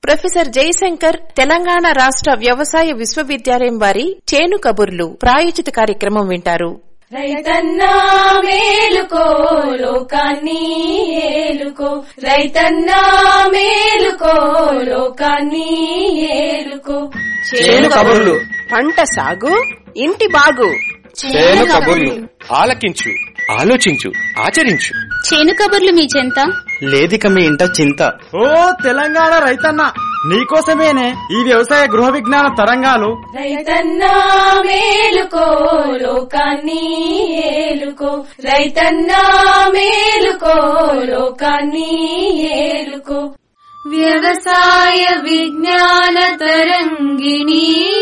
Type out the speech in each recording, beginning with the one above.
professor Jayashankar Telangana రాష్ట్ర వ్యవసాయ విశ్వవిద్యాలయం వారి చేను కబుర్లు ప్రాయోజిత కార్యక్రమం వింటారు రైతన్నా మేలుకో లోకాన్ని ఏలుకో రైతన్నా మేలుకో లోకాన్ని ఏలుకో చేను కబుర్లు పంట సాగు ఇంటి బాగు చేను కబుర్లు ఆలకించు ఆలోచించు ఆచరించు చేను కబుర్లు మీ చెంత లేదిక మీ ఇంట చింత ఓ తెలంగాణ రైతన్న నీకోసమేనే ఈ వ్యవసాయ గృహ విజ్ఞాన తరంగాలు రైతన్నా మేలుకో లోకాన్ని ఏలుకో రైతన్నా మేలుకో లోకాన్ని ఏలుకో వ్యవసాయ విజ్ఞాన తరంగిణి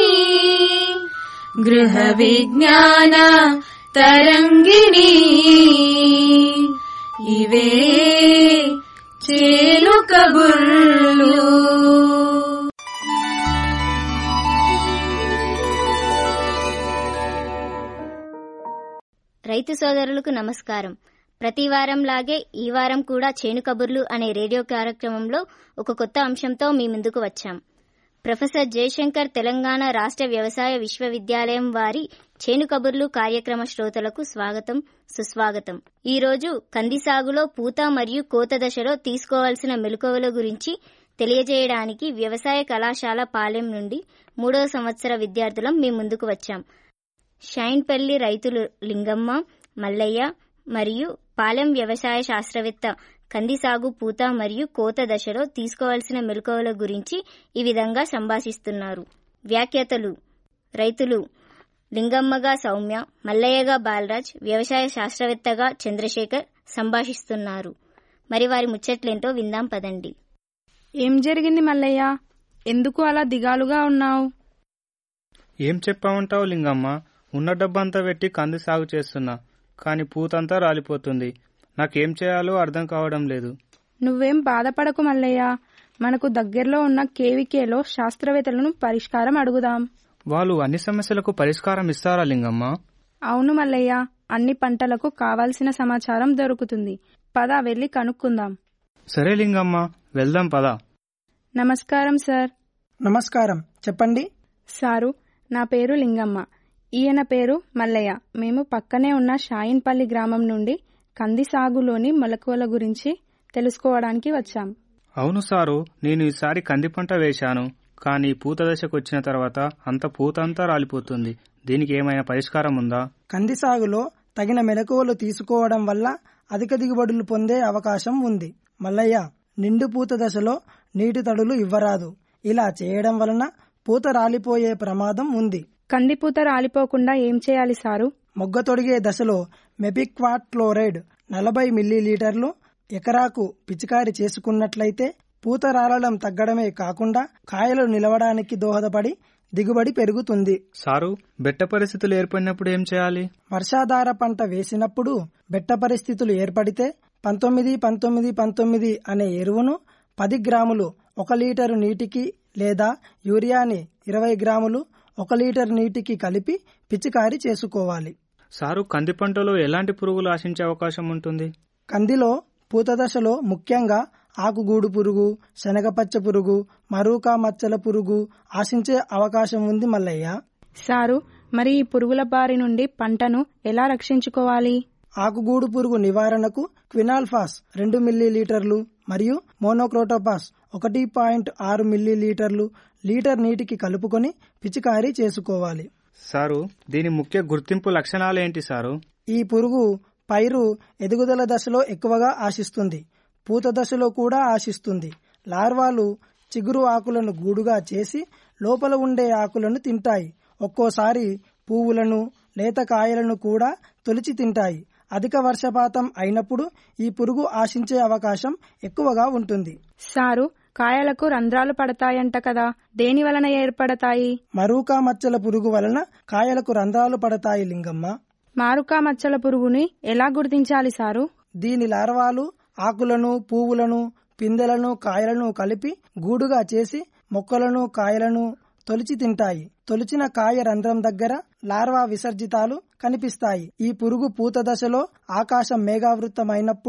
గృహ విజ్ఞాన తరంగిణి ఇవే చేలు కబుర్లు రైతు సోదరులకు నమస్కారం ప్రతి వారం లాగే ఈ వారం కూడా చేను కబుర్లు అనే రేడియో కార్యక్రమంలో ఒక కొత్త అంశంతో మీ ముందుకు వచ్చాం ప్రొఫెసర్ జయశంకర్ తెలంగాణ రాష్ట్ర వ్యవసాయ విశ్వవిద్యాలయం వారి చేను కబుర్లు కార్యక్రమ శ్రోతలకు స్వాగతం సుస్వాగతం ఈ రోజు కంది సాగులో పూత మరియు కోత దశలో తీసుకోవాల్సిన మెలకువల గురించి తెలియజేయడానికి వ్యవసాయ కళాశాల పాలెం నుండి మూడవ సంవత్సర విద్యార్థులం మీ ముందుకు వచ్చాం షైన్పల్లి రైతులు లింగమ్మ మల్లయ్య మరియు పాలెం వ్యవసాయ శాస్త్రవేత్త కంది సాగు పూత మరియు కోత దశలో తీసుకోవాల్సిన మెలకువల గురించి ఈ విధంగా సంభాషిస్తున్నారు వ్యాఖ్యాతలు రైతులు లింగమ్మగా సౌమ్య మల్లయ్యగా బాలరాజ్ వ్యవసాయ శాస్త్రవేత్తగా చంద్రశేఖర్ సంభాషిస్తున్నారు మరి వారి ముచ్చట్లేంటో విందాం పదండి ఏం జరిగింది మల్లయ్య ఎందుకు అలా దిగాలుగా ఉన్నావు ఏం చెప్పామంటావు లింగమ్మ ఉన్న డబ్బంతా పెట్టి కంది సాగు చేస్తున్నా కాని పూతంతా రాలిపోతుంది నాకేం చేయాలో అర్థం కావడం లేదు నువ్వేం బాధపడకు మల్లయ్య మనకు దగ్గరలో ఉన్న కేవికేలో శాస్త్రవేత్తలను పరిష్కారం అడుగుదాం వాళ్ళు అన్ని సమస్యలకు పరిష్కారం ఇస్తారా లింగమ్మ అవును మల్లయ్య అన్ని పంటలకు కావాల్సిన సమాచారం దొరుకుతుంది పద వెళ్ళి కనుక్కుందాం సరే లింగమ్మ వెళ్దాం పదా నమస్కారం సార్ నమస్కారం చెప్పండి సారు నా పేరు లింగమ్మ ఈయన పేరు మల్లయ్య మేము పక్కనే ఉన్న షాయిన్పల్లి గ్రామం నుండి కంది సాగులోని మొలకల గురించి తెలుసుకోవడానికి వచ్చాం అవును సారు నేను ఈసారి కంది పంట వేశాను కానీ పూత దశకు వచ్చిన తర్వాత అంత పూత అంతా రాలిపోతుంది దీనికి ఏమైనా పరిష్కారం ఉందా కంది సాగులో తగిన మెలకువలు తీసుకోవడం వల్ల అధిక దిగుబడులు పొందే అవకాశం ఉంది మల్లయ్య నిండు పూత దశలో నీటి తడులు ఇవ్వరాదు ఇలా చేయడం వలన పూత రాలిపోయే ప్రమాదం ఉంది కందిపూత రాలిపోకుండా ఏం చేయాలి సారు మొగ్గ తొడిగే దశలో మెపిక్వాట్ క్లోరైడ్ నలభై మిల్లీలీటర్లు ఎకరాకు పిచికారి చేసుకున్నట్లయితే పూత రాలడం తగ్గడమే కాకుండా కాయలు నిలవడానికి దోహదపడి దిగుబడి పెరుగుతుంది సారు బెట్ట పరిస్థితులు ఏర్పడినప్పుడు ఏం చేయాలి వర్షాధార పంట వేసినప్పుడు బెట్ట పరిస్థితులు ఏర్పడితే పంతొమ్మిది పంతొమ్మిది పంతొమ్మిది అనే ఎరువును పది గ్రాములు ఒక లీటరు నీటికి లేదా యూరియాని ఇరవై గ్రాములు ఒక లీటర్ నీటికి కలిపి పిచికారీ చేసుకోవాలి సారు కంది పంటలో ఎలాంటి పురుగులు ఆశించే అవకాశం ఉంటుంది కందిలో పూత దశలో ముఖ్యంగా ఆకుగూడు పురుగు శనగపచ్చ పురుగు మరూకా మచ్చల పురుగు ఆశించే అవకాశం ఉంది మల్లయ్య సారు మరి ఈ పురుగుల బారి నుండి పంటను ఎలా రక్షించుకోవాలి ఆకుగూడు పురుగు నివారణకు క్వినాల్ఫాస్ రెండు మిల్లీలీటర్లు మరియు మోనోక్రోటోపాస్ ఒకటి పాయింట్ ఆరు మిల్లీలీటర్లు లీటర్ నీటికి కలుపుకొని పిచికారీ చేసుకోవాలి సారు దీని ముఖ్య గుర్తింపు లక్షణాలేంటి సారు ఈ పురుగు పైరు ఎదుగుదల దశలో ఎక్కువగా ఆశిస్తుంది పూత దశలో కూడా ఆశిస్తుంది లార్వాలు చిగురు ఆకులను గూడుగా చేసి లోపల ఉండే ఆకులను తింటాయి ఒక్కోసారి పువ్వులను లేత కాయలను కూడా తొలిచి తింటాయి అధిక వర్షపాతం అయినప్పుడు ఈ పురుగు ఆశించే అవకాశం ఎక్కువగా ఉంటుంది సారు కాయలకు రంధ్రాలు పడతాయంట కదా దేని వలన ఏర్పడతాయి మరూకా మచ్చల పురుగు వలన కాయలకు రంధ్రాలు పడతాయి లింగమ్మ మారుకా మచ్చల పురుగుని ఎలా గుర్తించాలి సారు దీని లార్వాలు ఆకులను పువ్వులను పిందెలను కాయలను కలిపి గూడుగా చేసి మొక్కలను కాయలను తొలిచి తింటాయి తొలిచిన కాయ రంధ్రం దగ్గర లార్వా విసర్జితాలు కనిపిస్తాయి ఈ పురుగు పూత దశలో ఆకాశం మేఘావృతమైనప్పుడు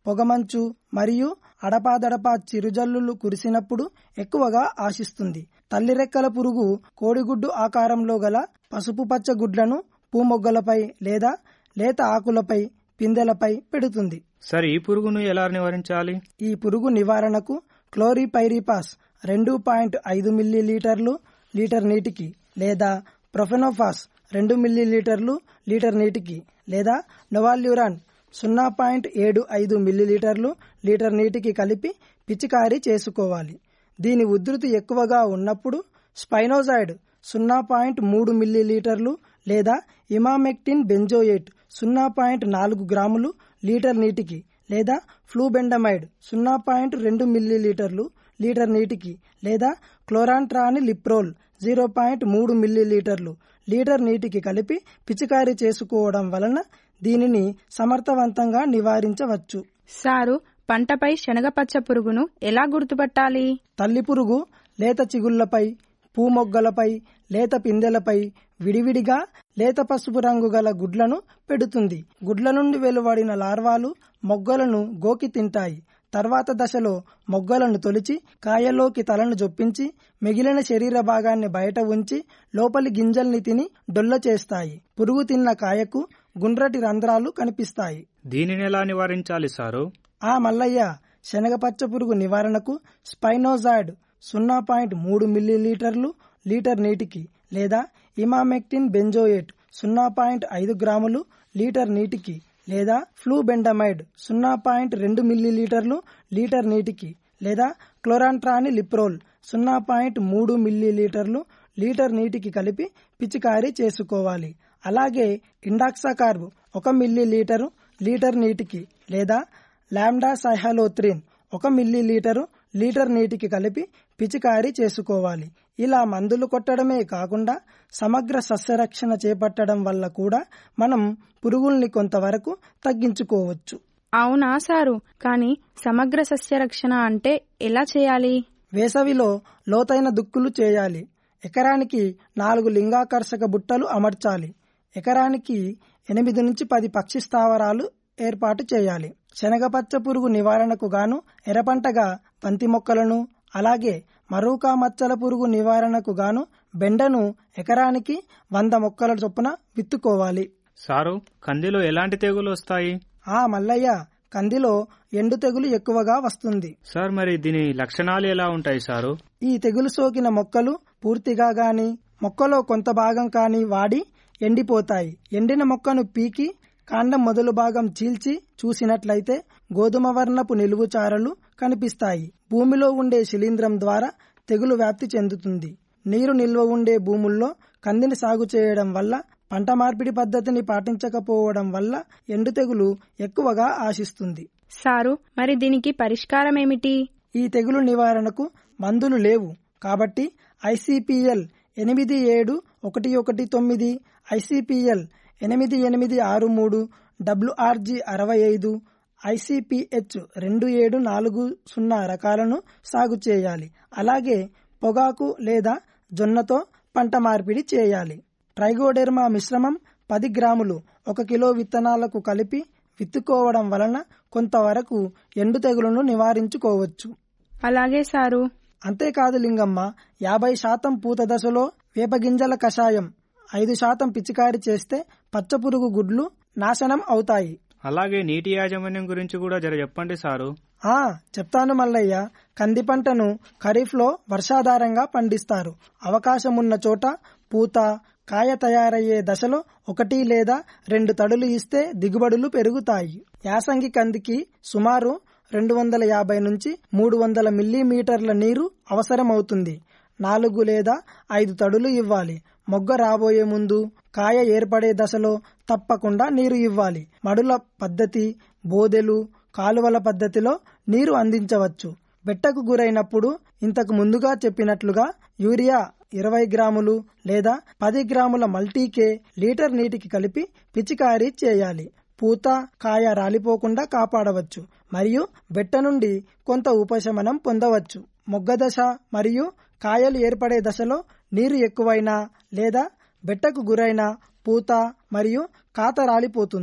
పొగమంచు మరియు అడపాదడపా చిరుజల్లులు కురిసినప్పుడు ఎక్కువగా ఆశిస్తుంది తల్లి రెక్కల పురుగు కోడిగుడ్డు ఆకారంలో గల పసుపు పచ్చ గుడ్లను పూమొగ్గలపై లేదా లేత ఆకులపై పిందెలపై పెడుతుంది సరే ఈ పురుగును ఎలా నివారించాలి ఈ పురుగు నివారణకు క్లోరిపైరిపాస్ రెండు పాయింట్ ఐదు మిల్లీ లీటర్లు లీటర్ నీటికి లేదా ప్రొఫెనోఫాస్ రెండు మిల్లీ లీటర్లు లీటర్ నీటికి లేదా నొవాల్యూరాన్ సున్నా పాయింట్ ఏడు ఐదు మిల్లీలీటర్లు లీటర్ నీటికి కలిపి పిచికారీ చేసుకోవాలి దీని ఉధృతి ఎక్కువగా ఉన్నప్పుడు స్పైనోజైడ్ సున్నా పాయింట్ మూడు మిల్లీలీటర్లు లేదా ఇమామెక్టిన్ బెంజోయేట్ సున్నా పాయింట్ నాలుగు గ్రాములు లీటర్ నీటికి లేదా ఫ్లూబెండమైడ్ సున్నా పాయింట్ రెండు మిల్లీలీటర్లు లీటర్ నీటికి లేదా క్లోరాంట్రాని లిప్రోల్ జీరో పాయింట్ మూడు మిల్లీలీటర్లు లీటర్ నీటికి కలిపి పిచికారీ చేసుకోవడం వలన దీనిని సమర్థవంతంగా నివారించవచ్చు సారు పంటపై శనగపచ్చ పురుగును ఎలా గుర్తుపట్టాలి తల్లి పురుగు లేత చిగుళ్లపై పూమొగ్గలపై లేత పిందెలపై విడివిడిగా లేత పసుపు రంగు గల గుడ్లను పెడుతుంది గుడ్ల నుండి వెలువడిన లార్వాలు మొగ్గలను గోకి తింటాయి తర్వాత దశలో మొగ్గలను తొలిచి కాయలోకి తలను జొప్పించి మిగిలిన శరీర భాగాన్ని బయట ఉంచి లోపలి గింజల్ని తిని డొల్ల చేస్తాయి పురుగు తిన్న కాయకు గుండ్రటి రంధ్రాలు కనిపిస్తాయి దీనిని ఎలా నివారించాలి సారు ఆ మల్లయ్య శనగపచ్చ పురుగు నివారణకు స్పైనోజాయిడ్ సున్నా పాయింట్ మూడు మిల్లీలీటర్లు లీటర్ నీటికి లేదా ఇమామెక్టిన్ బెంజోయేట్ సున్నా పాయింట్ ఐదు గ్రాములు లీటర్ నీటికి లేదా ఫ్లూబెండమైడ్ సున్నా పాయింట్ రెండు మిల్లీలీటర్లు లీటర్ నీటికి లేదా క్లోరాంట్రాని లిప్రోల్ సున్నా పాయింట్ మూడు మిల్లీలీటర్లు లీటర్ నీటికి కలిపి పిచికారీ చేసుకోవాలి అలాగే ఇండాక్సాకార్బ్ ఒక మిల్లీ లీటరు లీటర్ నీటికి లేదా లామ్డా సైహలోత్రిన్ ఒక మిల్లీ లీటరు లీటర్ నీటికి కలిపి పిచికారీ చేసుకోవాలి ఇలా మందులు కొట్టడమే కాకుండా సమగ్ర సస్యరక్షణ చేపట్టడం వల్ల కూడా మనం పురుగుల్ని కొంతవరకు తగ్గించుకోవచ్చు అవునా సారు కానీ సమగ్ర సస్యరక్షణ అంటే ఎలా చేయాలి వేసవిలో లోతైన దుక్కులు చేయాలి ఎకరానికి నాలుగు లింగాకర్షక బుట్టలు అమర్చాలి ఎకరానికి ఎనిమిది నుంచి పది పక్షి స్థావరాలు ఏర్పాటు చేయాలి శనగపచ్చ పురుగు నివారణకు గాను ఎర్రపంటగా బంతి మొక్కలను అలాగే మరూకా మచ్చల పురుగు నివారణకు గాను బెండను ఎకరానికి వంద మొక్కల చొప్పున విత్తుకోవాలి సారు కందిలో ఎలాంటి తెగులు వస్తాయి ఆ మల్లయ్య కందిలో ఎండు తెగులు ఎక్కువగా వస్తుంది సార్ మరి దీని లక్షణాలు ఎలా ఉంటాయి సారు ఈ తెగులు సోకిన మొక్కలు పూర్తిగా గాని మొక్కలో కొంత భాగం కాని వాడి ఎండిపోతాయి ఎండిన మొక్కను పీకి కాండం మొదలు భాగం చీల్చి చూసినట్లయితే గోధుమ వర్ణపు నిలువు చారలు కనిపిస్తాయి భూమిలో ఉండే శిలీంధ్రం ద్వారా తెగులు వ్యాప్తి చెందుతుంది నీరు నిల్వ ఉండే భూముల్లో కందిని సాగు చేయడం వల్ల పంట మార్పిడి పద్ధతిని పాటించకపోవడం వల్ల ఎండు తెగులు ఎక్కువగా ఆశిస్తుంది సారు మరి దీనికి పరిష్కారం ఏమిటి ఈ తెగులు నివారణకు మందులు లేవు కాబట్టి ఐసిపిఎల్ ఎనిమిది ఏడు ఒకటి ఒకటి తొమ్మిది ఐసిపిఎల్ ఎనిమిది ఎనిమిది ఆరు మూడు డబ్ల్యూఆర్జి అరవై ఐదు ఐసిపిహెచ్ రెండు ఏడు నాలుగు సున్నా రకాలను సాగు చేయాలి అలాగే పొగాకు లేదా జొన్నతో పంట మార్పిడి చేయాలి ట్రైగోడెర్మా మిశ్రమం పది గ్రాములు ఒక కిలో విత్తనాలకు కలిపి విత్తుకోవడం వలన కొంతవరకు ఎండు తెగులను నివారించుకోవచ్చు అలాగే సారు అంతేకాదు లింగమ్మ యాభై శాతం పూత దశలో వేపగింజల కషాయం ఐదు శాతం పిచికారి చేస్తే పచ్చపురుగు గుడ్లు నాశనం అవుతాయి అలాగే నీటి యాజమాన్యం గురించి కూడా జర చెప్పండి సారు ఆ చెప్తాను మల్లయ్య కంది పంటను ఖరీఫ్లో వర్షాధారంగా పండిస్తారు అవకాశమున్న చోట పూత కాయ తయారయ్యే దశలో ఒకటి లేదా రెండు తడులు ఇస్తే దిగుబడులు పెరుగుతాయి యాసంగి కందికి సుమారు రెండు వందల యాభై నుంచి మూడు వందల మిల్లీమీటర్ల నీరు అవసరమవుతుంది నాలుగు లేదా ఐదు తడులు ఇవ్వాలి మొగ్గ రాబోయే ముందు కాయ ఏర్పడే దశలో తప్పకుండా నీరు ఇవ్వాలి మడుల పద్ధతి బోదెలు కాలువల పద్ధతిలో నీరు అందించవచ్చు బెట్టకు గురైనప్పుడు ఇంతకు ముందుగా చెప్పినట్లుగా యూరియా ఇరవై గ్రాములు లేదా పది గ్రాముల మల్టీకే లీటర్ నీటికి కలిపి పిచికారీ చేయాలి పూత కాయ రాలిపోకుండా కాపాడవచ్చు మరియు బెట్ట నుండి కొంత ఉపశమనం పొందవచ్చు మొగ్గ దశ మరియు కాయలు ఏర్పడే దశలో నీరు ఎక్కువైనా లేదా బెట్టకు గురైన పూత మరియు కాత రాలిపోతుంది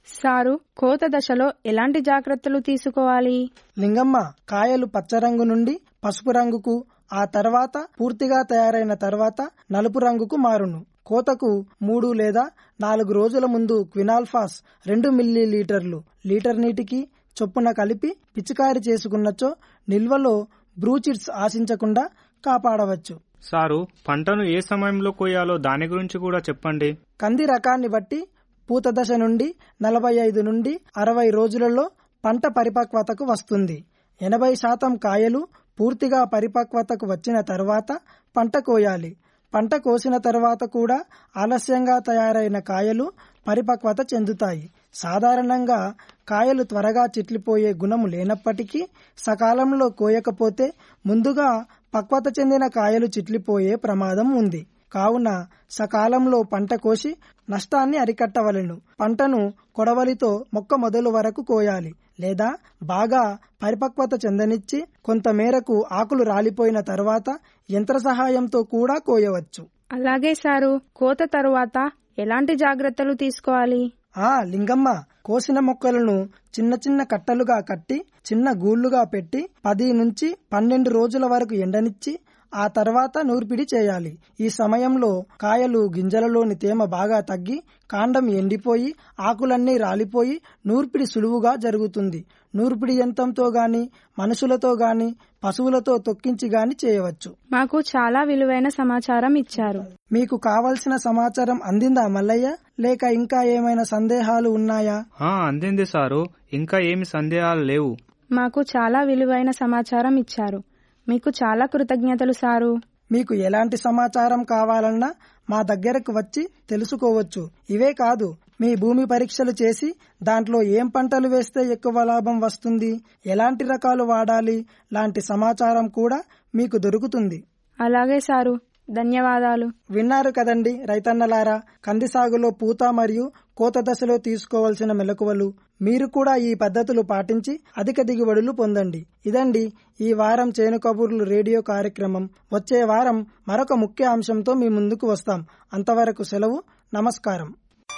సారు కోత దశలో ఎలాంటి జాగ్రత్తలు తీసుకోవాలి లింగమ్మ కాయలు పచ్చ రంగు నుండి పసుపు రంగుకు ఆ తర్వాత పూర్తిగా తయారైన తర్వాత నలుపు రంగుకు మారును కోతకు మూడు లేదా నాలుగు రోజుల ముందు క్వినాల్ఫాస్ రెండు మిల్లీ లీటర్లు లీటర్ నీటికి చొప్పున కలిపి పిచికారి చేసుకున్నచో నిల్వలో బ్రూచిడ్స్ ఆశించకుండా కాపాడవచ్చు సారు పంటను ఏ సమయంలో కోయాలో దాని గురించి కూడా చెప్పండి కంది రకాన్ని బట్టి పూత దశ నుండి నలభై ఐదు నుండి అరవై రోజులలో పంట పరిపక్వతకు వస్తుంది ఎనభై శాతం కాయలు పూర్తిగా పరిపక్వతకు వచ్చిన తర్వాత పంట కోయాలి పంట కోసిన తర్వాత కూడా ఆలస్యంగా తయారైన కాయలు పరిపక్వత చెందుతాయి సాధారణంగా కాయలు త్వరగా చిట్లిపోయే గుణము లేనప్పటికీ సకాలంలో కోయకపోతే ముందుగా పక్వత చెందిన కాయలు చిట్లిపోయే ప్రమాదం ఉంది కావున సకాలంలో పంట కోసి నష్టాన్ని అరికట్టవలెను పంటను కొడవలితో మొక్క మొదలు వరకు కోయాలి లేదా బాగా పరిపక్వత చెందనిచ్చి కొంత మేరకు ఆకులు రాలిపోయిన తర్వాత యంత్ర సహాయంతో కూడా కోయవచ్చు అలాగే సారు కోత తరువాత ఎలాంటి జాగ్రత్తలు తీసుకోవాలి ఆ లింగమ్మ కోసిన మొక్కలను చిన్న చిన్న కట్టలుగా కట్టి చిన్న గూళ్లుగా పెట్టి పది నుంచి పన్నెండు రోజుల వరకు ఎండనిచ్చి ఆ తర్వాత నూర్పిడి చేయాలి ఈ సమయంలో కాయలు గింజలలోని తేమ బాగా తగ్గి కాండం ఎండిపోయి ఆకులన్నీ రాలిపోయి నూర్పిడి సులువుగా జరుగుతుంది నూర్పిడి యంత్రంతో గాని మనుషులతో గాని పశువులతో తొక్కించి గాని చేయవచ్చు మాకు చాలా విలువైన సమాచారం ఇచ్చారు మీకు కావలసిన సమాచారం అందిందా మల్లయ్య లేక ఇంకా ఏమైనా సందేహాలు ఉన్నాయా ఆ అందింది సారు ఇంకా ఏమి సందేహాలు లేవు మాకు చాలా విలువైన సమాచారం ఇచ్చారు మీకు చాలా కృతజ్ఞతలు సారు మీకు ఎలాంటి సమాచారం కావాలన్నా మా దగ్గరకు వచ్చి తెలుసుకోవచ్చు ఇవే కాదు మీ భూమి పరీక్షలు చేసి దాంట్లో ఏం పంటలు వేస్తే ఎక్కువ లాభం వస్తుంది ఎలాంటి రకాలు వాడాలి లాంటి సమాచారం కూడా మీకు దొరుకుతుంది అలాగే సారు ధన్యవాదాలు విన్నారు కదండి రైతన్నలారా కంది సాగులో పూత మరియు కోత దశలో తీసుకోవాల్సిన మెలకువలు మీరు కూడా ఈ పద్ధతులు పాటించి అధిక దిగుబడులు పొందండి ఇదండి ఈ వారం చేను కబుర్లు రేడియో కార్యక్రమం వచ్చే వారం మరొక ముఖ్య అంశంతో మీ ముందుకు వస్తాం అంతవరకు సెలవు నమస్కారం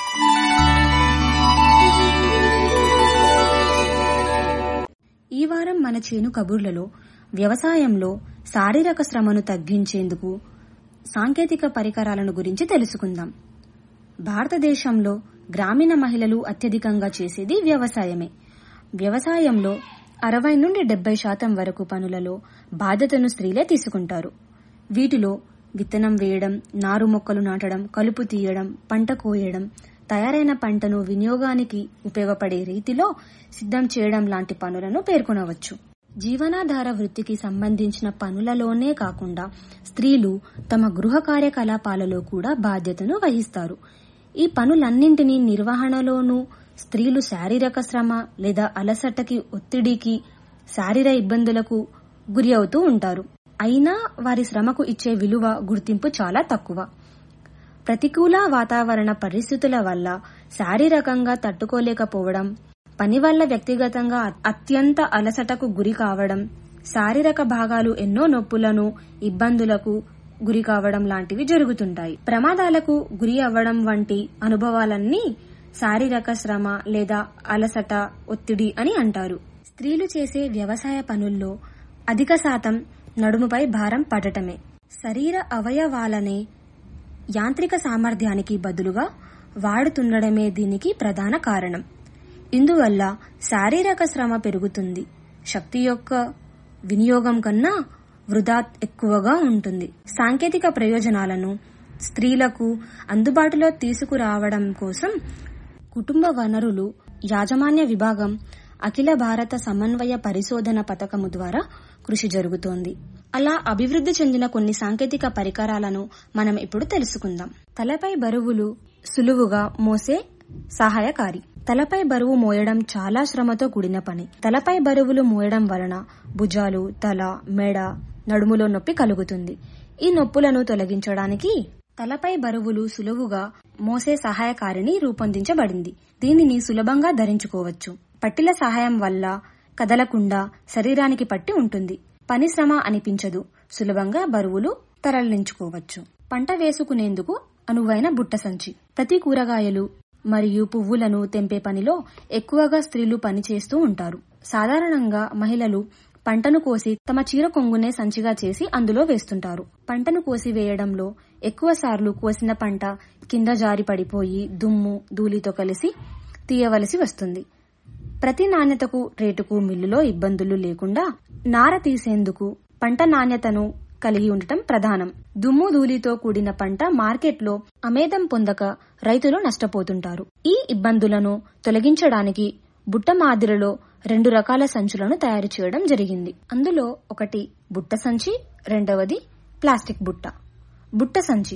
ఈ వారం మన చేను కబుర్లలో వ్యవసాయంలో శారీరక శ్రమను తగ్గించేందుకు సాంకేతిక పరికరాలను గురించి తెలుసుకుందాం భారతదేశంలో గ్రామీణ మహిళలు అత్యధికంగా చేసేది వ్యవసాయమే వ్యవసాయంలో అరవై నుండి డెబ్బై శాతం వరకు పనులలో బాధ్యతను స్త్రీలే తీసుకుంటారు వీటిలో విత్తనం వేయడం నారు మొక్కలు నాటడం కలుపు తీయడం పంట కోయడం తయారైన పంటను వినియోగానికి ఉపయోగపడే రీతిలో సిద్ధం చేయడం లాంటి పనులను పేర్కొనవచ్చు జీవనాధార వృత్తికి సంబంధించిన పనులలోనే కాకుండా స్త్రీలు తమ గృహ కార్యకలాపాలలో కూడా బాధ్యతను వహిస్తారు ఈ పనులన్నింటినీ నిర్వహణలోనూ స్త్రీలు శారీరక శ్రమ లేదా అలసటకి ఒత్తిడికి శారీర ఇబ్బందులకు గురి అవుతూ ఉంటారు అయినా వారి శ్రమకు ఇచ్చే విలువ గుర్తింపు చాలా తక్కువ ప్రతికూల వాతావరణ పరిస్థితుల వల్ల శారీరకంగా తట్టుకోలేకపోవడం పని వల్ల వ్యక్తిగతంగా అత్యంత అలసటకు గురి కావడం శారీరక భాగాలు ఎన్నో నొప్పులను ఇబ్బందులకు గురి కావడం లాంటివి జరుగుతుంటాయి ప్రమాదాలకు గురి అవ్వడం వంటి అనుభవాలన్నీ శారీరక శ్రమ లేదా అలసట ఒత్తిడి అని అంటారు స్త్రీలు చేసే వ్యవసాయ పనుల్లో అధిక శాతం నడుముపై భారం పడటమే శరీర అవయవాలనే యాంత్రిక సామర్థ్యానికి బదులుగా వాడుతుండడమే దీనికి ప్రధాన కారణం ఇందువల్ల శారీరక శ్రమ పెరుగుతుంది శక్తి యొక్క వినియోగం కన్నా వృధా ఎక్కువగా ఉంటుంది సాంకేతిక ప్రయోజనాలను స్త్రీలకు అందుబాటులో తీసుకురావడం కోసం కుటుంబ వనరులు యాజమాన్య విభాగం అఖిల భారత సమన్వయ పరిశోధన పథకము ద్వారా కృషి జరుగుతోంది అలా అభివృద్ధి చెందిన కొన్ని సాంకేతిక పరికరాలను మనం ఇప్పుడు తెలుసుకుందాం తలపై బరువులు సులువుగా మోసే సహాయకారి తలపై బరువు మోయడం చాలా శ్రమతో కూడిన పని తలపై బరువులు మోయడం వలన భుజాలు తల మెడ నడుములో నొప్పి కలుగుతుంది ఈ నొప్పులను తొలగించడానికి తలపై బరువులు సులువుగా మోసే సహాయకారిని రూపొందించబడింది దీనిని సులభంగా ధరించుకోవచ్చు పట్టిల సహాయం వల్ల కదలకుండా శరీరానికి పట్టి ఉంటుంది పని శ్రమ అనిపించదు సులభంగా బరువులు తరలించుకోవచ్చు పంట వేసుకునేందుకు అనువైన బుట్ట సంచి ప్రతి కూరగాయలు మరియు పువ్వులను తెంపే పనిలో ఎక్కువగా స్త్రీలు పనిచేస్తూ ఉంటారు సాధారణంగా మహిళలు పంటను కోసి తమ చీర కొంగునే సంచిగా చేసి అందులో వేస్తుంటారు పంటను కోసి వేయడంలో ఎక్కువ సార్లు కోసిన పంట కింద జారి పడిపోయి దుమ్ము ధూళితో కలిసి తీయవలసి వస్తుంది ప్రతి నాణ్యతకు రేటుకు మిల్లులో ఇబ్బందులు లేకుండా నార తీసేందుకు పంట నాణ్యతను కలిగి ఉండటం ప్రధానం దుమ్ము ధూళితో కూడిన పంట మార్కెట్లో అమేదం పొందక రైతులు నష్టపోతుంటారు ఈ ఇబ్బందులను తొలగించడానికి బుట్ట మాదిరిలో రెండు రకాల సంచులను తయారు చేయడం జరిగింది అందులో ఒకటి బుట్ట సంచి రెండవది ప్లాస్టిక్ బుట్ట బుట్ట సంచి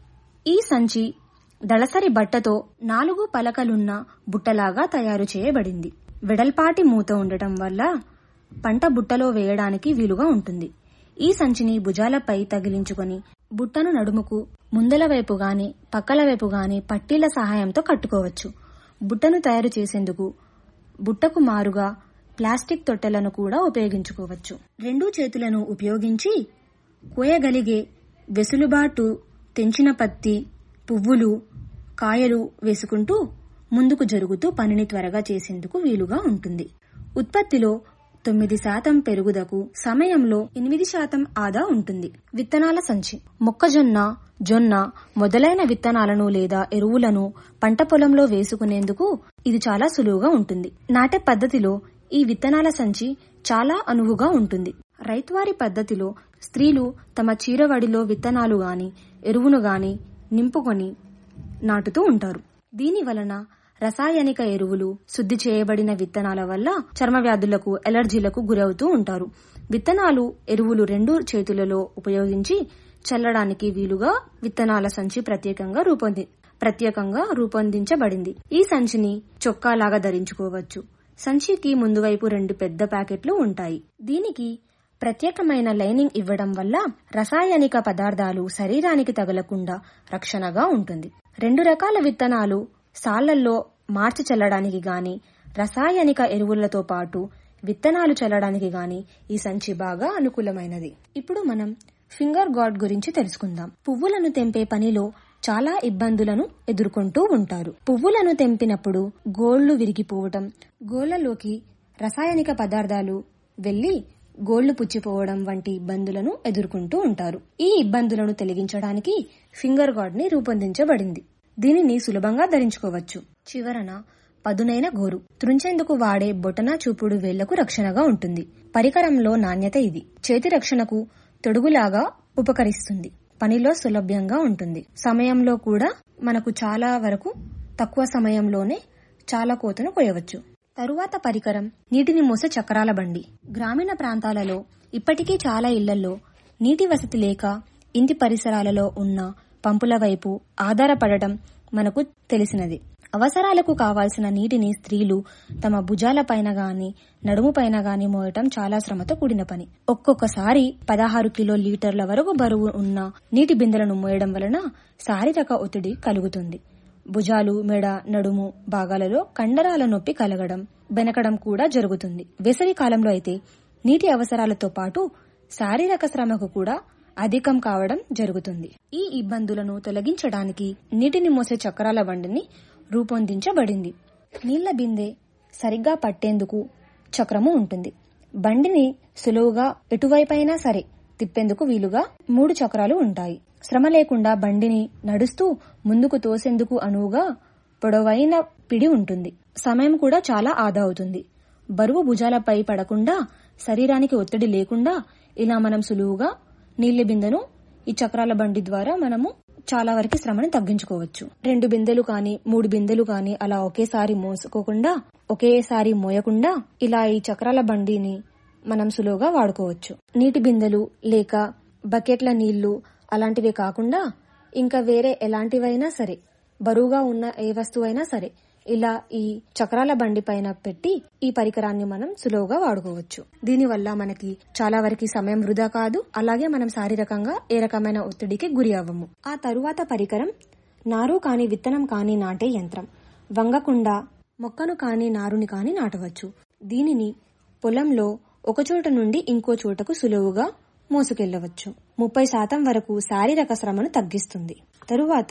ఈ సంచి దళసరి బట్టతో నాలుగు పలకలున్న బుట్టలాగా తయారు చేయబడింది వెడల్పాటి మూత ఉండటం వల్ల పంట బుట్టలో వేయడానికి వీలుగా ఉంటుంది ఈ సంచిని భుజాలపై తగిలించుకొని బుట్టను నడుముకు ముందల వైపు గాని పక్కల వైపు గాని పట్టీల సహాయంతో కట్టుకోవచ్చు బుట్టను తయారు చేసేందుకు బుట్టకు మారుగా ప్లాస్టిక్ తొట్టెలను కూడా ఉపయోగించుకోవచ్చు రెండు చేతులను ఉపయోగించి కోయగలిగే వెసులుబాటు తెంచిన పత్తి పువ్వులు కాయలు వేసుకుంటూ ముందుకు జరుగుతూ పనిని త్వరగా చేసేందుకు వీలుగా ఉంటుంది ఉత్పత్తిలో తొమ్మిది శాతం పెరుగుదకు సమయంలో ఎనిమిది శాతం ఆదా ఉంటుంది విత్తనాల సంచి మొక్కజొన్న జొన్న మొదలైన విత్తనాలను లేదా ఎరువులను పంట పొలంలో వేసుకునేందుకు ఇది చాలా సులువుగా ఉంటుంది నాటే పద్ధతిలో ఈ విత్తనాల సంచి చాలా అనువుగా ఉంటుంది రైతువారి పద్ధతిలో స్త్రీలు తమ చీరవడిలో విత్తనాలు గాని ఎరువును గాని నింపుకొని నాటుతూ ఉంటారు దీని వలన రసాయనిక ఎరువులు శుద్ధి చేయబడిన విత్తనాల వల్ల చర్మ వ్యాధులకు ఎలర్జీలకు గురవుతూ ఉంటారు విత్తనాలు ఎరువులు రెండు చేతులలో ఉపయోగించి చల్లడానికి వీలుగా విత్తనాల సంచి ప్రత్యేకంగా రూపొంది ప్రత్యేకంగా రూపొందించబడింది ఈ సంచిని చొక్కాలాగా ధరించుకోవచ్చు సంచికి ముందు వైపు రెండు పెద్ద ప్యాకెట్లు ఉంటాయి దీనికి ప్రత్యేకమైన లైనింగ్ ఇవ్వడం వల్ల రసాయనిక పదార్థాలు శరీరానికి తగలకుండా రక్షణగా ఉంటుంది రెండు రకాల విత్తనాలు సాళ్లల్లో మార్చి చల్లడానికి గాని రసాయనిక ఎరువులతో పాటు విత్తనాలు చల్లడానికి గాని ఈ సంచి బాగా అనుకూలమైనది ఇప్పుడు మనం ఫింగర్ గాడ్ గురించి తెలుసుకుందాం పువ్వులను తెంపే పనిలో చాలా ఇబ్బందులను ఎదుర్కొంటూ ఉంటారు పువ్వులను తెంపినప్పుడు గోళ్లు విరిగిపోవటం గోళ్లలోకి రసాయనిక పదార్థాలు వెళ్లి గోళ్లు పుచ్చిపోవడం వంటి ఇబ్బందులను ఎదుర్కొంటూ ఉంటారు ఈ ఇబ్బందులను తొలగించడానికి ఫింగర్ గార్డ్ ని రూపొందించబడింది దీనిని సులభంగా ధరించుకోవచ్చు చివరన పదునైన గోరు త్రుంచేందుకు వాడే బొటన చూపుడు వేళ్లకు రక్షణగా ఉంటుంది పరికరంలో నాణ్యత ఇది చేతి రక్షణకు తొడుగులాగా ఉపకరిస్తుంది పనిలో సులభ్యంగా ఉంటుంది సమయంలో కూడా మనకు చాలా వరకు తక్కువ సమయంలోనే చాలా కోతను కోయవచ్చు తరువాత పరికరం నీటిని మోసే చక్రాల బండి గ్రామీణ ప్రాంతాలలో ఇప్పటికీ చాలా ఇళ్లలో నీటి వసతి లేక ఇంటి పరిసరాలలో ఉన్న పంపుల వైపు ఆధారపడటం మనకు తెలిసినది అవసరాలకు కావాల్సిన నీటిని స్త్రీలు తమ భుజాలపైన గాని నడుముపైన గాని మోయటం చాలా శ్రమతో కూడిన పని ఒక్కొక్కసారి పదహారు కిలో లీటర్ల వరకు బరువు ఉన్న నీటి బిందెలను మోయడం వలన శారీరక ఒత్తిడి కలుగుతుంది భుజాలు మెడ నడుము భాగాలలో కండరాల నొప్పి కలగడం బెనకడం కూడా జరుగుతుంది వేసవి కాలంలో అయితే నీటి అవసరాలతో పాటు శారీరక శ్రమకు కూడా అధికం కావడం జరుగుతుంది ఈ ఇబ్బందులను తొలగించడానికి నీటిని మోసే చక్రాల బండిని రూపొందించబడింది నీళ్ల బిందె సరిగ్గా పట్టేందుకు చక్రము ఉంటుంది బండిని సులువుగా ఎటువైపైనా సరే తిప్పేందుకు వీలుగా మూడు చక్రాలు ఉంటాయి శ్రమ లేకుండా బండిని నడుస్తూ ముందుకు తోసేందుకు అనువుగా పొడవైన పిడి ఉంటుంది సమయం కూడా చాలా ఆదా అవుతుంది బరువు భుజాలపై పడకుండా శరీరానికి ఒత్తిడి లేకుండా ఇలా మనం సులువుగా నీళ్ల బిందెను ఈ చక్రాల బండి ద్వారా మనము చాలా వరకు శ్రమను తగ్గించుకోవచ్చు రెండు బిందెలు కానీ మూడు బిందెలు కానీ అలా ఒకేసారి మోసుకోకుండా ఒకేసారి మోయకుండా ఇలా ఈ చక్రాల బండిని మనం సులువుగా వాడుకోవచ్చు నీటి బిందెలు లేక బకెట్ల నీళ్లు అలాంటివి కాకుండా ఇంకా వేరే ఎలాంటివైనా సరే బరువుగా ఉన్న ఏ వస్తువైనా సరే ఇలా ఈ చక్రాల బండి పైన పెట్టి ఈ పరికరాన్ని మనం సులువుగా వాడుకోవచ్చు దీనివల్ల మనకి చాలా వరకు సమయం వృధా కాదు అలాగే మనం శారీరకంగా ఏ రకమైన ఒత్తిడికి గురి అవ్వము ఆ తరువాత పరికరం నారు కాని విత్తనం కాని నాటే యంత్రం వంగకుండా మొక్కను కాని నారుని కాని నాటవచ్చు దీనిని పొలంలో ఒక చోట నుండి ఇంకో చోటకు సులువుగా మోసుకెళ్లవచ్చు ముప్పై శాతం వరకు శారీరక శ్రమను తగ్గిస్తుంది తరువాత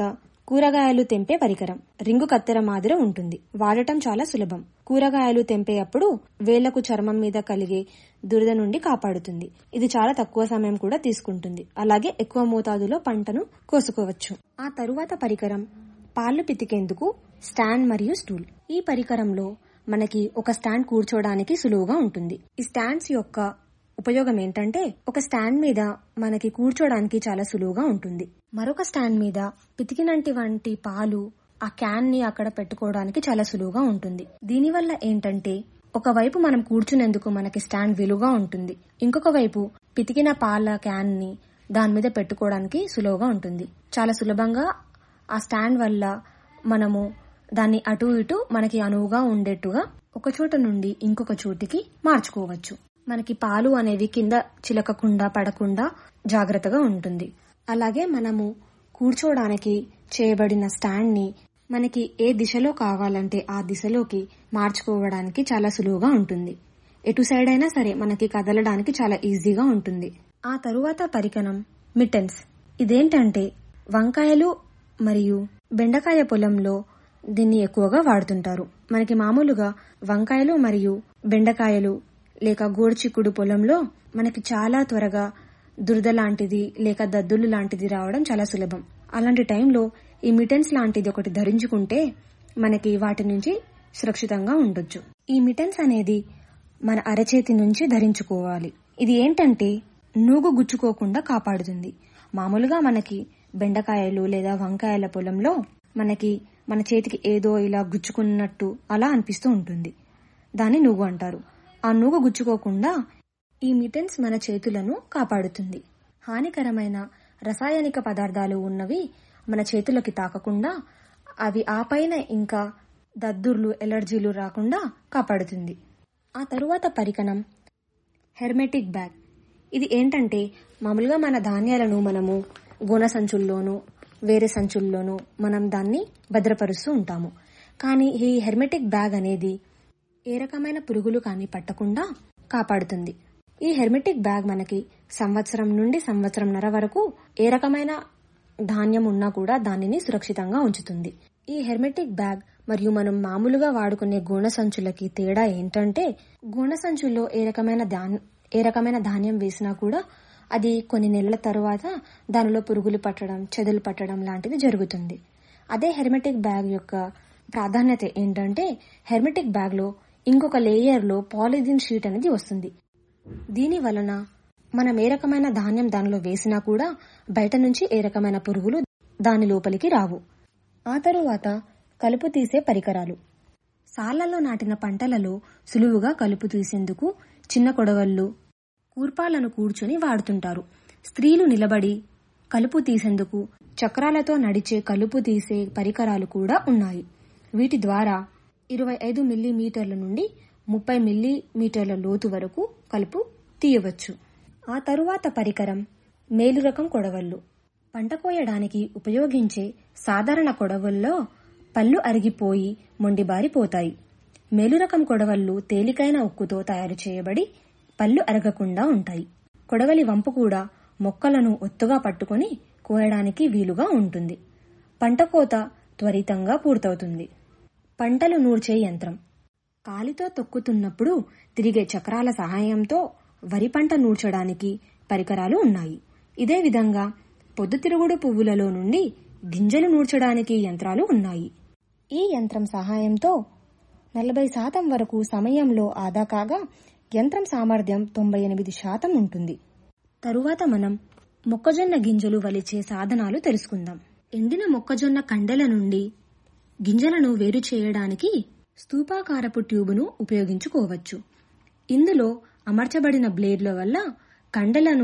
కూరగాయలు తెంపే పరికరం రింగు కత్తెర మాదిరి ఉంటుంది వాడటం చాలా సులభం కూరగాయలు తెంపేటప్పుడు వేళ్లకు చర్మం మీద కలిగే దురద నుండి కాపాడుతుంది ఇది చాలా తక్కువ సమయం కూడా తీసుకుంటుంది అలాగే ఎక్కువ మోతాదులో పంటను కోసుకోవచ్చు ఆ తరువాత పరికరం పాలు పితికేందుకు స్టాండ్ మరియు స్టూల్ ఈ పరికరంలో మనకి ఒక స్టాండ్ కూర్చోవడానికి సులువుగా ఉంటుంది ఈ స్టాండ్స్ యొక్క ఉపయోగం ఏంటంటే ఒక స్టాండ్ మీద మనకి కూర్చోడానికి చాలా సులువుగా ఉంటుంది మరొక స్టాండ్ మీద పితికినంటి వంటి పాలు ఆ క్యాన్ ని అక్కడ పెట్టుకోవడానికి చాలా సులువుగా ఉంటుంది దీనివల్ల ఏంటంటే ఒకవైపు మనం కూర్చునేందుకు మనకి స్టాండ్ విలుగా ఉంటుంది ఇంకొక వైపు పితికిన పాల క్యాన్ ని దాని మీద పెట్టుకోవడానికి సులువుగా ఉంటుంది చాలా సులభంగా ఆ స్టాండ్ వల్ల మనము దాన్ని అటు ఇటు మనకి అనువుగా ఉండేట్టుగా ఒక చోట నుండి ఇంకొక చోటికి మార్చుకోవచ్చు మనకి పాలు అనేవి కింద చిలకకుండా పడకుండా జాగ్రత్తగా ఉంటుంది అలాగే మనము కూర్చోడానికి చేయబడిన స్టాండ్ ని మనకి ఏ దిశలో కావాలంటే ఆ దిశలోకి మార్చుకోవడానికి చాలా సులువుగా ఉంటుంది ఎటు సైడ్ అయినా సరే మనకి కదలడానికి చాలా ఈజీగా ఉంటుంది ఆ తరువాత పరికరం మిటన్స్ ఇదేంటంటే వంకాయలు మరియు బెండకాయ పొలంలో దీన్ని ఎక్కువగా వాడుతుంటారు మనకి మామూలుగా వంకాయలు మరియు బెండకాయలు లేక గోరుచిక్కుడు పొలంలో మనకి చాలా త్వరగా దురద లాంటిది లేక దద్దులు లాంటిది రావడం చాలా సులభం అలాంటి టైంలో ఈ మిటన్స్ లాంటిది ఒకటి ధరించుకుంటే మనకి వాటి నుంచి సురక్షితంగా ఉండొచ్చు ఈ మిటన్స్ అనేది మన అరచేతి నుంచి ధరించుకోవాలి ఇది ఏంటంటే నూగు గుచ్చుకోకుండా కాపాడుతుంది మామూలుగా మనకి బెండకాయలు లేదా వంకాయల పొలంలో మనకి మన చేతికి ఏదో ఇలా గుచ్చుకున్నట్టు అలా అనిపిస్తూ ఉంటుంది దాన్ని నూగు అంటారు ఆ నూగు గుచ్చుకోకుండా ఈ మిటన్స్ మన చేతులను కాపాడుతుంది హానికరమైన రసాయనిక పదార్థాలు ఉన్నవి మన చేతులకి తాకకుండా అవి ఆ పైన ఇంకా దద్దుర్లు ఎలర్జీలు రాకుండా కాపాడుతుంది ఆ తరువాత పరికణం హెర్మెటిక్ బ్యాగ్ ఇది ఏంటంటే మామూలుగా మన ధాన్యాలను మనము గోన సంచుల్లోనూ వేరే సంచుల్లోనూ మనం దాన్ని భద్రపరుస్తూ ఉంటాము కానీ ఈ హెర్మెటిక్ బ్యాగ్ అనేది ఏ రకమైన పురుగులు కానీ పట్టకుండా కాపాడుతుంది ఈ హెర్మెటిక్ బ్యాగ్ మనకి సంవత్సరం నుండి సంవత్సరంన్నర వరకు ఏ రకమైన ధాన్యం ఉన్నా కూడా దానిని సురక్షితంగా ఉంచుతుంది ఈ హెర్మెటిక్ బ్యాగ్ మరియు మనం మామూలుగా వాడుకునే గోన సంచులకి తేడా ఏంటంటే గోన సంచుల్లో ఏ రకమైన ధాన్- ఏ రకమైన ధాన్యం వేసినా కూడా అది కొన్ని నెలల తరువాత దానిలో పురుగులు పట్టడం చెదలు పట్టడం లాంటిది జరుగుతుంది అదే హెర్మెటిక్ బ్యాగ్ యొక్క ప్రాధాన్యత ఏంటంటే హెర్మెటిక్ బ్యాగ్ లో ఇంకొక లేయర్ లో పాలిథిన్ షీట్ అనేది వస్తుంది దీని వలన మనం ఏ రకమైన ధాన్యం దానిలో వేసినా కూడా బయట నుంచి ఏ రకమైన పురుగులు దాని లోపలికి రావు ఆ తరువాత కలుపు తీసే పరికరాలు సాళ్లలో నాటిన పంటలలో సులువుగా కలుపు తీసేందుకు చిన్న కొడవళ్ళు కూర్పాలను కూర్చొని వాడుతుంటారు స్త్రీలు నిలబడి కలుపు తీసేందుకు చక్రాలతో నడిచే కలుపు తీసే పరికరాలు కూడా ఉన్నాయి వీటి ద్వారా ఇరవై ఐదు మిల్లీమీటర్ల నుండి ముప్పై మిల్లీమీటర్ల లోతు వరకు కలుపు తీయవచ్చు ఆ తరువాత పరికరం మేలు రకం కొడవళ్ళు పంట కోయడానికి ఉపయోగించే సాధారణ కొడవల్లో పళ్ళు అరిగిపోయి మొండిబారిపోతాయి మేలు రకం కొడవళ్ళు తేలికైన ఉక్కుతో తయారు చేయబడి పళ్ళు అరగకుండా ఉంటాయి కొడవలి వంపు కూడా మొక్కలను ఒత్తుగా పట్టుకొని కోయడానికి వీలుగా ఉంటుంది పంట కోత త్వరితంగా పూర్తవుతుంది పంటలు నూర్చే యంత్రం కాలితో తొక్కుతున్నప్పుడు తిరిగే చక్రాల సహాయంతో వరి పంట నూర్చడానికి పరికరాలు ఉన్నాయి ఇదే విధంగా పొద్దుతిరుగుడు పువ్వులలో నుండి గింజలు నూర్చడానికి యంత్రాలు ఉన్నాయి ఈ యంత్రం సహాయంతో నలభై శాతం వరకు సమయంలో ఆదా కాగా యంత్రం సామర్థ్యం తొంభై ఎనిమిది శాతం ఉంటుంది తరువాత మనం మొక్కజొన్న గింజలు వలిచే సాధనాలు తెలుసుకుందాం ఎండిన మొక్కజొన్న కండెల నుండి గింజలను వేరు చేయడానికి స్తూపాకారపు ట్యూబును ఉపయోగించుకోవచ్చు ఇందులో అమర్చబడిన బ్లేడ్ల వల్ల కండెలను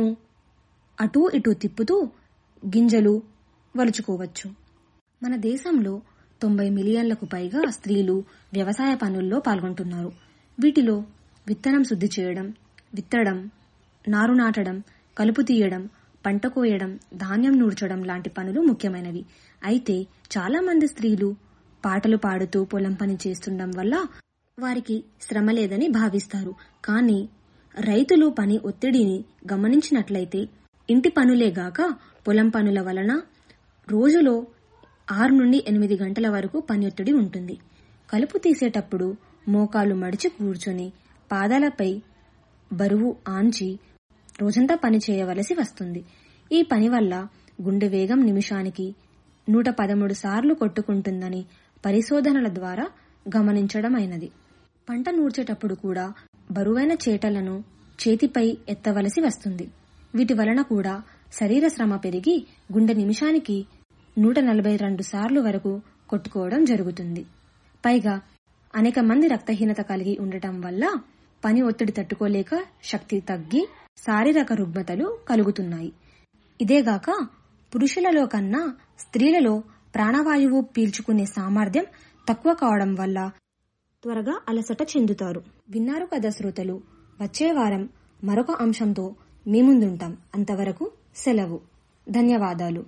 అటూ ఇటూ తిప్పుతూ గింజలు వలుచుకోవచ్చు మన దేశంలో తొంభై మిలియన్లకు పైగా స్త్రీలు వ్యవసాయ పనుల్లో పాల్గొంటున్నారు వీటిలో విత్తనం శుద్ధి చేయడం విత్తడం నారు నాటడం కలుపు తీయడం పంట కోయడం ధాన్యం నూర్చడం లాంటి పనులు ముఖ్యమైనవి అయితే చాలా మంది స్త్రీలు పాటలు పాడుతూ పొలం పని చేస్తుండడం వల్ల వారికి శ్రమ లేదని భావిస్తారు కానీ రైతులు పని ఒత్తిడిని గమనించినట్లయితే ఇంటి పనులే గాక పొలం పనుల వలన రోజులో ఆరు నుండి ఎనిమిది గంటల వరకు పని ఒత్తిడి ఉంటుంది కలుపు తీసేటప్పుడు మోకాలు మడిచి కూర్చొని పాదాలపై బరువు ఆంచి రోజంతా పని చేయవలసి వస్తుంది ఈ పని వల్ల గుండె వేగం నిమిషానికి నూట పదమూడు సార్లు కొట్టుకుంటుందని పరిశోధనల ద్వారా గమనించడమైనది పంట నూర్చేటప్పుడు కూడా బరువైన చేటలను చేతిపై ఎత్తవలసి వస్తుంది వీటి వలన కూడా శరీర శ్రమ పెరిగి గుండె నిమిషానికి నూట నలభై రెండు సార్లు వరకు కొట్టుకోవడం జరుగుతుంది పైగా అనేక మంది రక్తహీనత కలిగి ఉండటం వల్ల పని ఒత్తిడి తట్టుకోలేక శక్తి తగ్గి శారీరక రుగ్మతలు కలుగుతున్నాయి ఇదేగాక పురుషులలో కన్నా స్త్రీలలో ప్రాణవాయువు పీల్చుకునే సామర్థ్యం తక్కువ కావడం వల్ల త్వరగా అలసట చెందుతారు విన్నారు కదా శ్రోతలు వచ్చే వారం మరొక అంశంతో మీ ముందుంటాం అంతవరకు సెలవు ధన్యవాదాలు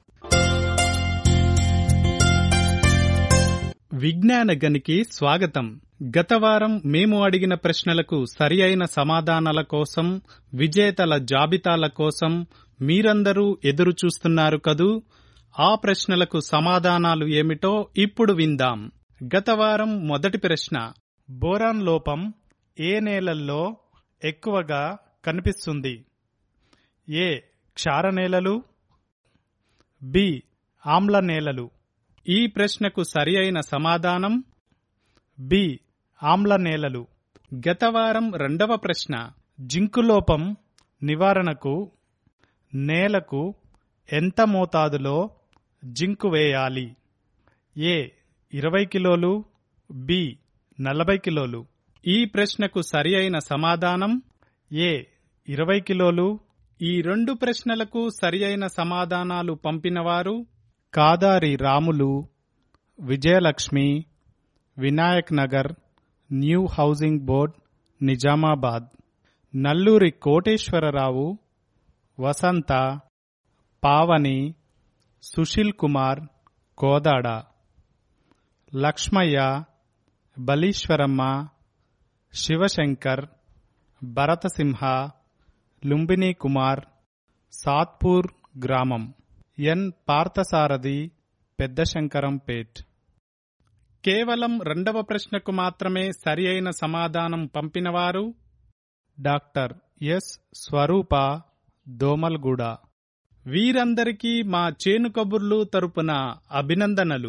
విజ్ఞాన గనికి స్వాగతం గత వారం మేము అడిగిన ప్రశ్నలకు సరి అయిన సమాధానాల కోసం విజేతల జాబితాల కోసం మీరందరూ ఎదురు చూస్తున్నారు కదూ ఆ ప్రశ్నలకు సమాధానాలు ఏమిటో ఇప్పుడు విందాం గత వారం మొదటి ప్రశ్న బోరాన్ లోపం ఏ నేలల్లో ఎక్కువగా కనిపిస్తుంది ఏ క్షార నేలలు బి ఆమ్ల నేలలు ఈ ప్రశ్నకు సరి అయిన సమాధానం బి ఆమ్ల నేలలు గత వారం రెండవ ప్రశ్న జింకు లోపం నివారణకు నేలకు ఎంత మోతాదులో జింకు వేయాలి ఏ ఇరవై కిలోలు బి నలభై కిలోలు ఈ ప్రశ్నకు సరి అయిన సమాధానం ఏ ఇరవై కిలోలు ఈ రెండు ప్రశ్నలకు సరి అయిన సమాధానాలు పంపినవారు Kadari Ramulu Vijayalakshmi Vinayak Nagar new housing board Nizamabad Nalluri Koteswararao Vasantha Pavani Sushil Kumar Kodada Lakshmaiah Baleeswaramma Sivasankar Bharatasimha Lumbini Kumar Satpur గ్రామం ఎన్ పార్థసారథి పెద్దశంకరంపేట్ కేవలం రెండవ ప్రశ్నకు మాత్రమే సరి అయిన సమాధానం పంపినవారు డాక్టర్ ఎస్ స్వరూప దోమల్గూడ వీరందరికీ మా చేను కబుర్లు తరపున అభినందనలు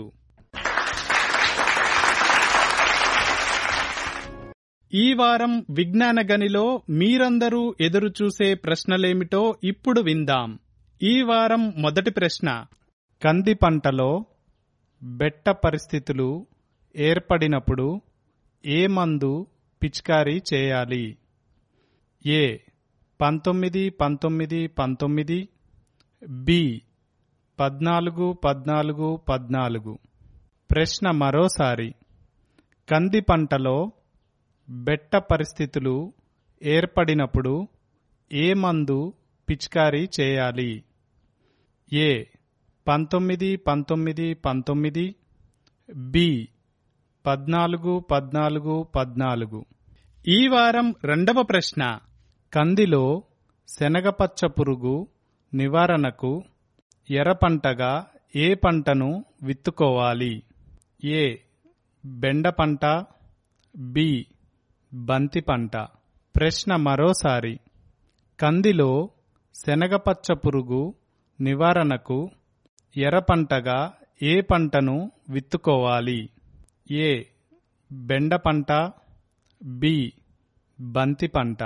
ఈ వారం విజ్ఞాన గనిలో మీరందరూ ఎదురుచూసే ప్రశ్నలేమిటో ఇప్పుడు విందాం ఈ వారం మొదటి ప్రశ్న కంది పంటలో బెట్ట పరిస్థితులు ఏర్పడినప్పుడు ఏ మందు పిచికారీ చేయాలి ఏ పంతొమ్మిది పంతొమ్మిది పంతొమ్మిది బి పద్నాలుగు పద్నాలుగు పద్నాలుగు ప్రశ్న మరోసారి కంది పంటలో బెట్ట పరిస్థితులు ఏర్పడినప్పుడు ఏ మందు పిచికారీ చేయాలి ఏ పంతొమ్మిది పంతొమ్మిది పంతొమ్మిది బి పద్నాలుగు పద్నాలుగు పద్నాలుగు ఈ వారం రెండవ ప్రశ్న కందిలో శనగపచ్చ పురుగు నివారణకు ఎర్ర పంటగా ఏ పంటను విత్తుకోవాలి ఏ బెండ పంట బి బంతి పంట ప్రశ్న మరోసారి కందిలో శనగపచ్చ పురుగు నివారణకు ఎర్ర పంటగా ఏ పంటను విత్తుకోవాలి ఏ బెండ పంట బి బంతి పంట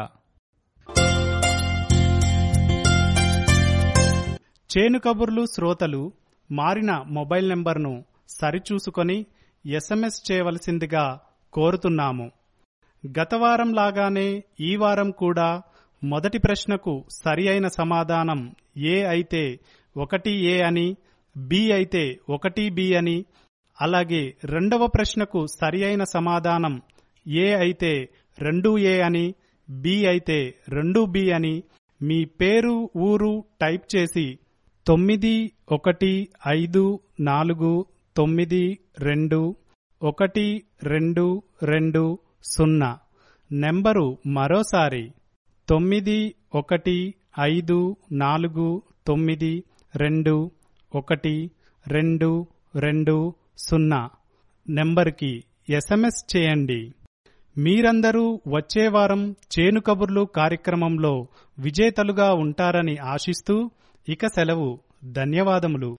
చేను కబుర్లు శ్రోతలు మారిన మొబైల్ నెంబర్ను సరిచూసుకొని ఎస్ఎంఎస్ చేయవలసిందిగా కోరుతున్నాము గత వారం లాగానే ఈ వారం కూడా మొదటి ప్రశ్నకు సరి అయిన సమాధానం ఏ అయితే ఒకటి ఏ అని బి అయితే ఒకటి బి అని అలాగే రెండవ ప్రశ్నకు సరి అయిన సమాధానం ఏ అయితే రెండు ఏ అని బి అయితే రెండు బి అని మీ పేరు ఊరు టైప్ చేసి తొమ్మిది ఒకటి ఐదు నాలుగు తొమ్మిది రెండు ఒకటి రెండు రెండు సున్నా నెంబరు మరోసారి తొమ్మిది ఒకటి ఐదు నాలుగు తొమ్మిది రెండు ఒకటి రెండు రెండు సున్నా నెంబర్కి ఎస్ఎంఎస్ చేయండి మీరందరూ వచ్చే వారం చేను కబుర్లు కార్యక్రమంలో విజేతలుగా ఉంటారని ఆశిస్తూ ఇక సెలవు ధన్యవాదములు